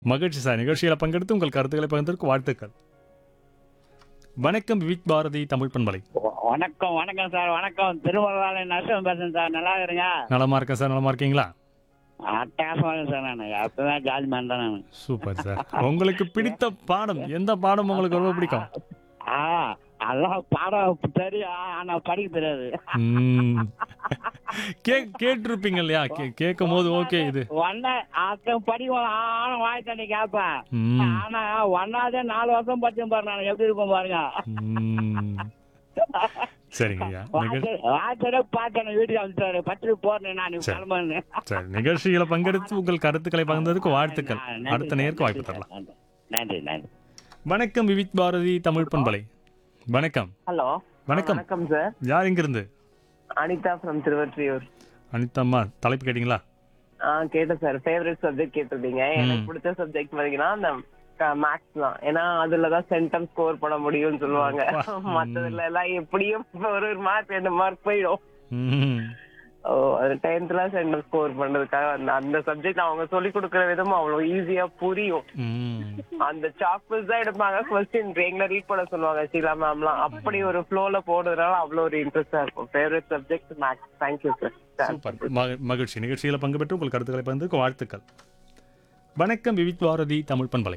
மகிழ்ச்சி சார் நிகழ்ச்சியில் பங்கெடுத்து உங்கள் கருத்துக்களை பகிர்ந்ததற்கு வாழ்த்துக்கள் வணக்கம் விவிக் பாரதி தமிழ் பண்பலை வ- வணக்கம் வணக்கம் சார் வணக்கம் திருவள்ளாளை நரசிம்மன் பேசுறேன் சார் நல்லா இருக்கிறீங்க நலமா இருக்கேன் சார் நலமா இருக்கீங்களா அட்டகாசமா இருக்கேன் சார் நான் அப்பதான் ஜாலி மேன் தான் நான் சூப்பர் சார் உங்களுக்கு பிடித்த பாடம் எந்த பாடம் உங்களுக்கு ரொம்ப பிடிக்கும் ஆ அதெல்லாம் பாடம் தெரியும் ஆனா படிக்க தெரியாது ம். கே கேட்டிருப்பீங்க இல்லையா கே கேட்கும் போது ஓகே இது ஒன்ன அத்தம் படிக்கும் ஆனா வாய் தண்ணி கேட்பேன் ம். ஆனா ஒன்னாவது நாலு வருஷம் படிச்சேன் பாரு நான் எப்படி இருக்கும் பாருங்க ம். சரிங்க ஐயா நிகழ் வாய்த்தட பார்த்தேன் வீட்டுக்கு வந்துட்டாரு பத்து போறேன் நான் சரி. கிளம்புறேன் சரி நிகழ்ச்சியில பங்கெடுத்து உங்கள் கருத்துக்களை பகிர்ந்ததற்கு வாழ்த்துக்கள் நன்றி, அடுத்த நேருக்கு வாய்ப்பு நன்றி, தரலாம் நன்றி. நன்றி நன்றி வணக்கம் விவிக் பாரதி தமிழ் பண்பலை வணக்கம் ஹலோ வணக்கம் வணக்கம் சார் யார் இங்கிருந்து அனிதா ஃப்ரம் திருவற்றியூர் அனிதம்மா தலைப்பு கேட்டிங்களா ஆ கேட்டேன் சார் ஃபேவரட் சப்ஜெக்ட் கேட்டிருந்தீங்க எனக்கு பிடிச்ச சப்ஜெக்ட் பாத்தீங்கன்னா அந்த மேக்ஸ் தான் ஏன்னா அதுலதான் சென்டம் ஸ்கோர் பண்ண முடியும்னு சொல்லுவாங்க மத்ததுல எல்லாம் எப்படியும் ஒரு ஒரு மார்க் ரெண்டு மார்க் போயிடும் ம். ஓ அது டென்த்ல சென்டம் ஸ்கோர் பண்றதுக்காக அந்த அந்த சப்ஜெக்ட் அவங்க சொல்லி கொடுக்குற விதம் அவ்வளவு ஈஸியா புரியும் ம். அந்த சாக்பீஸ் தான் எடுப்பாங்க கொஸ்டின் எங்களை ரீட் பண்ண சொல்லுவாங்க ஷீலா மேம்லாம் அப்படி ஒரு ஃப்ளோல போடுறதுனால அவ்வளவு ஒரு இன்ட்ரெஸ்டா இருக்கும் favourite subject maths thank you sir super மக- மகிழ்ச்சி நிகழ்ச்சியில் பங்கு பெற்று உங்கள் கருத்துக்களை பகிர்ந்ததற்கு வாழ்த்துக்கள் வணக்கம் விவிக் பாரதி தமிழ் பண்பலை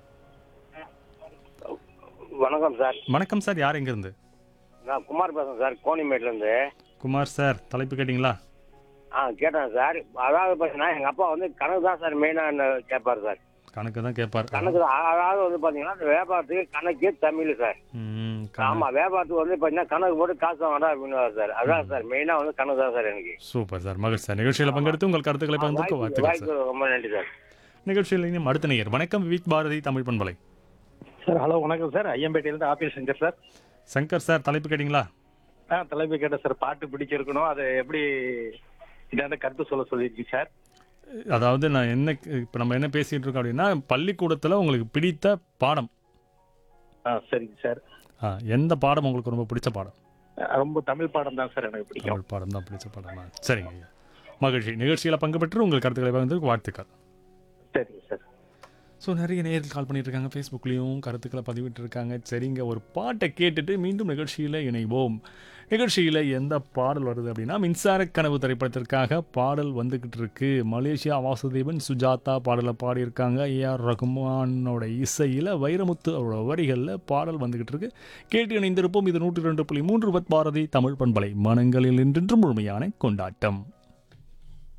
வணக்கம் சார் வணக்கம் சார் யார் எங்கிருந்து நான் குமார் பேசுறேன் சார் கோணிமேட்லேருந்து குமார் சார் தலைப்பு கேட்டிங்களா ஆ கேட்டேன் சார் அதாவது பார்த்தீங்கன்னா எங்கள் அப்பா வந்து கணக்கு தான் சார் மெயினாக கேட்பார் சார் கணக்கு தான் கேட்பார் கணக்கு தான் அதாவது வந்து பார்த்தீங்கன்னா அந்த வியாபாரத்துக்கு கணக்கு தமிழ் சார் ம், கணக்கு. ஆமாம் வியாபாரத்துக்கு வந்து பார்த்தீங்கன்னா கணக்கு போட்டு காசு வாங்கடா அப்படின்னு சார் அதான் சார் மெயினாக வந்து கணக்கு தான் சார் எனக்கு சூப்பர் சார் மகிழ்ச்சி சார் நிகழ்ச்சியில் பங்கெடுத்து உங்கள் கருத்துக்களை பகிர்ந்ததற்கு வாய்ப்பு வாழ்த்துக்கள் சார் வாய்ப்பு ரொம்ப நன்றி சார் நிகழ்ச்சியில் இனியும் அடுத்த நேயர் வணக்கம் விவிக் பாரதி தமிழ் பண்பலை சார் ஹலோ வணக்கம் சார் ஐயம்பேட்டையிலேருந்து office Shankar sir Shankar sir தலைப்பு கேட்டிங்களா ஆ தலைமை கேட்டேன் சார் பாட்டு பிடிச்சிருக்கணும் அதை எப்படி இதாண்ட கருத்து சொல்ல சொல்லியிருக்கீங்க சார் அதாவது நான் என்ன இப்போ நம்ம என்ன பேசிகிட்டு இருக்கோம் அப்படின்னா பள்ளிக்கூடத்தில் உங்களுக்கு பிடித்த பாடம் ஆ சரிங்க சார் ஆ, எந்த பாடம் உங்களுக்கு ரொம்ப பிடிச்ச பாடம் ஆ, ரொம்ப தமிழ் பாடம் தான் சார் எனக்கு பிடிக்கும் தமிழ் பாடம் தான் பிடிச்ச பாடமா சரிங்க ஐயா மகிழ்ச்சி நிகழ்ச்சியில் பங்கு பெற்று உங்கள் கருத்துக்களை பகிர்ந்ததற்கு வாழ்த்துக்கள் சரிங்க சார் ஸோ நிறைய நேரில் கால் பண்ணிட்டு இருக்காங்க ஃபேஸ்புக்லேயும் கருத்துக்களை பதிவிட்டு இருக்காங்க சரிங்க ஒரு பாட்டை கேட்டுட்டு மீண்டும் நிகழ்ச்சியில் இணைவோம் நிகழ்ச்சியில் எந்த பாடல் வருது அப்படின்னா மின்சார கனவு திரைப்படத்திற்காக பாடல் வந்துக்கிட்டு இருக்கு மலேசியா வாசுதேவன் சுஜாதா பாடலை பாடியிருக்காங்க ஏஆர் ரகுமானோட இசையில் வைரமுத்து அவரோட வரிகளில் பாடல் வந்துக்கிட்டு இருக்கு கேட்டு இணைந்திருப்போம் இது நூற்றி ரெண்டு புள்ளி மூன்று பத் பாரதி தமிழ் பண்பலை மனங்களில் இன்றென்றும் முழுமையான கொண்டாட்டம்